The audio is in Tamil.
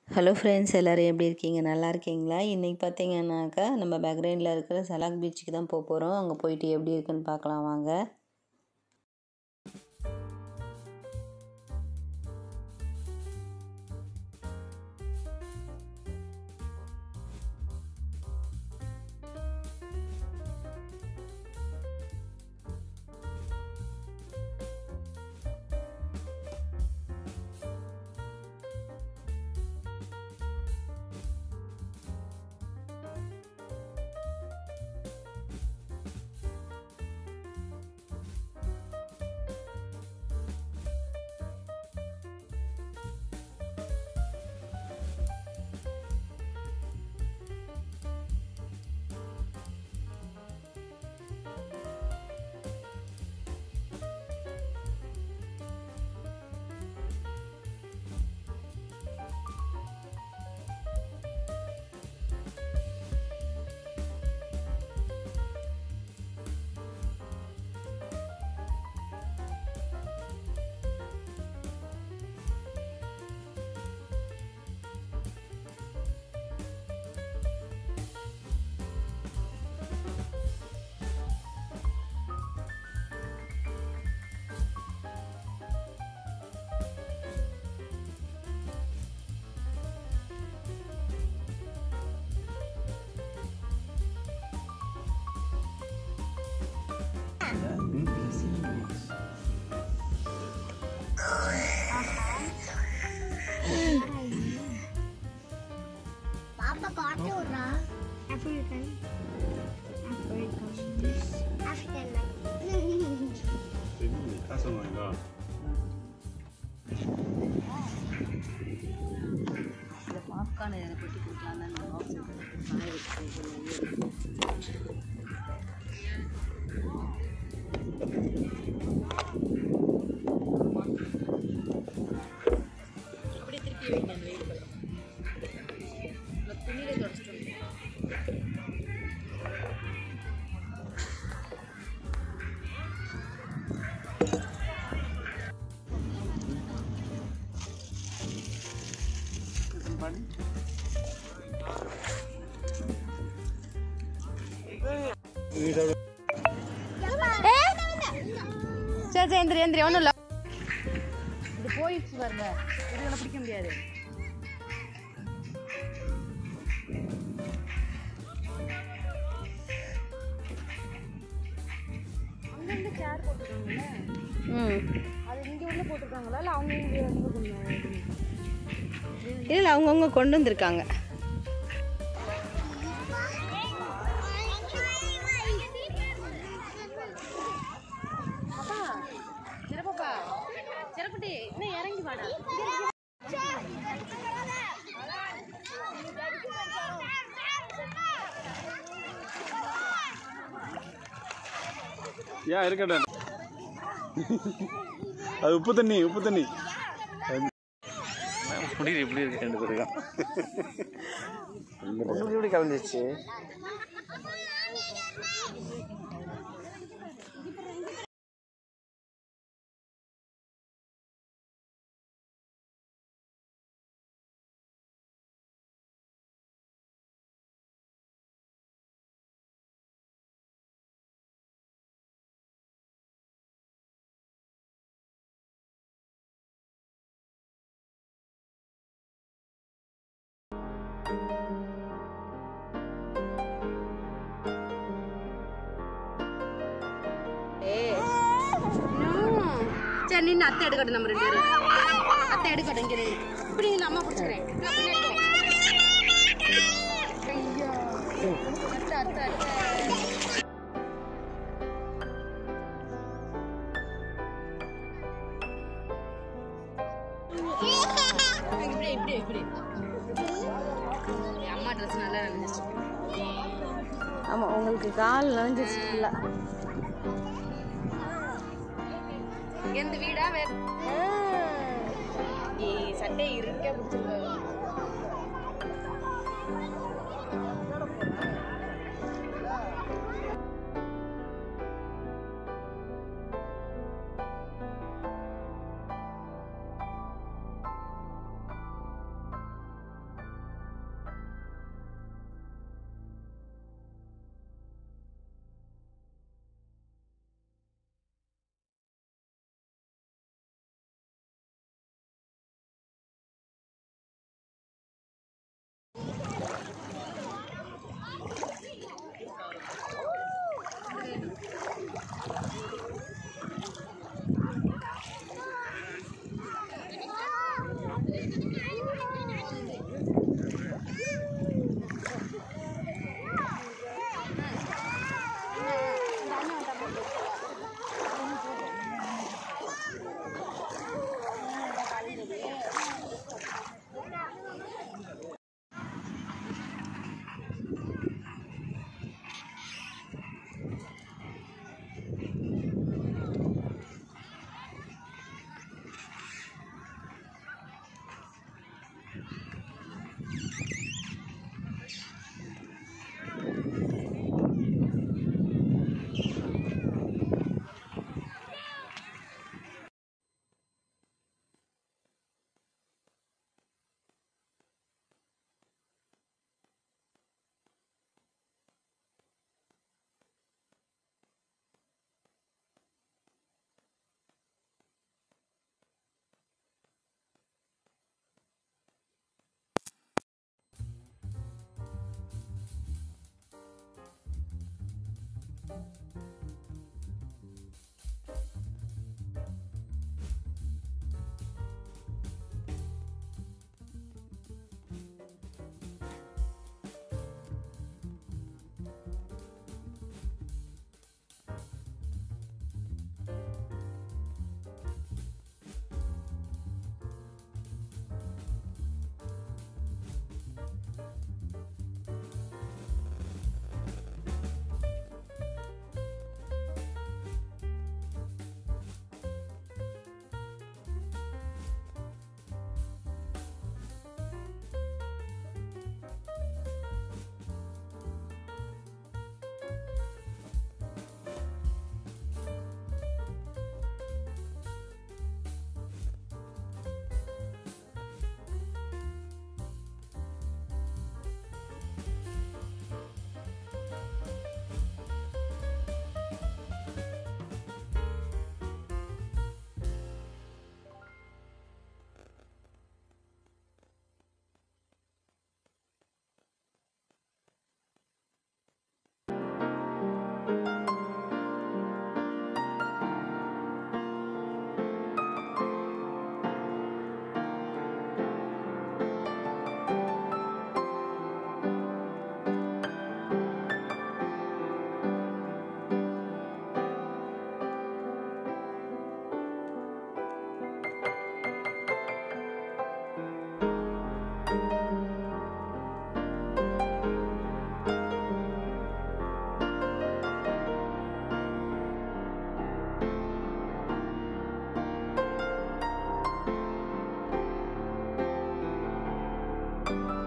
ஹலோ ஃப்ரெண்ட்ஸ் எல்லோரும் எப்படி இருக்கீங்க நல்லா இருக்கீங்களா இன்றைக்கி பார்த்தீங்கன்னாக்கா நம்ம பேக்ரவுண்டில் இருக்கிற சலாக் பீச்சுக்கு தான் போக போகிறோம் அங்கே போயிட்டு எப்படி இருக்குன்னு பார்க்கலாம் வாங்க பாப்பா காட்டு விடுறா ஆப்பிரிக்கன் ஆப்பிரிக்கன் ஆப்பிரிக்கன் காசு வாங்க இந்த பாப்கார்ன் இதை கொட்டி கொடுக்கலாம் தான் நான் பாக்ஸ் காய வச்சு அப்படியே திருப்பி வைங்க அந்த வெயில் துணியில தொடச்சிட்டு சரி சரி எந்திரி எந்திரி ஒன்றும் இல்லை இது போயிடுச்சு பாருங்க இதுகளை பிடிக்க முடியாது அங்கங்க சேர் போட்டுருக்காங்கல்ல ம் அது இங்க உள்ள போட்டிருக்காங்களா இல்ல அவங்க இங்க வந்து கொஞ்சம் இல்லை அவங்கவுங்க கொண்டு வந்திருக்காங்க அப்பா சிறப்பப்பா சிறப்புட்டி இன்னும் இறங்கி வாடா ஏன் இருக்கட்டும் அது உப்பு தண்ணி உப்பு தண்ணி முடியுது எப்படி இருக்கு ரெண்டு பேருக்கும் உங்களுக்கு எப்படி கலந்துச்சு சரி நின்று அத்தை எடுக்கட்டும் நம்ம ரெண்டு பேரும் அத்தை எடுக்கட்டும் இங்கே நின்னு. இப்படி நின்னு அம்மா பிடிச்சிக்கிறேன் நான் பின்னாடி போறேன். ஐயா. அத்தை அத்தை அத்தை இப்படி இப்படி இப்படி என் அம்மா ட்ரெஸ் நல்லா இருந்துச்சு ஆமாம் உங்களுக்கு கால் நனைஞ்சிருச்சு ஃபுல்லாக எந்த வீடா வே ஏய் சட்டை இருக்க பிடிச்சிருக்க ஆ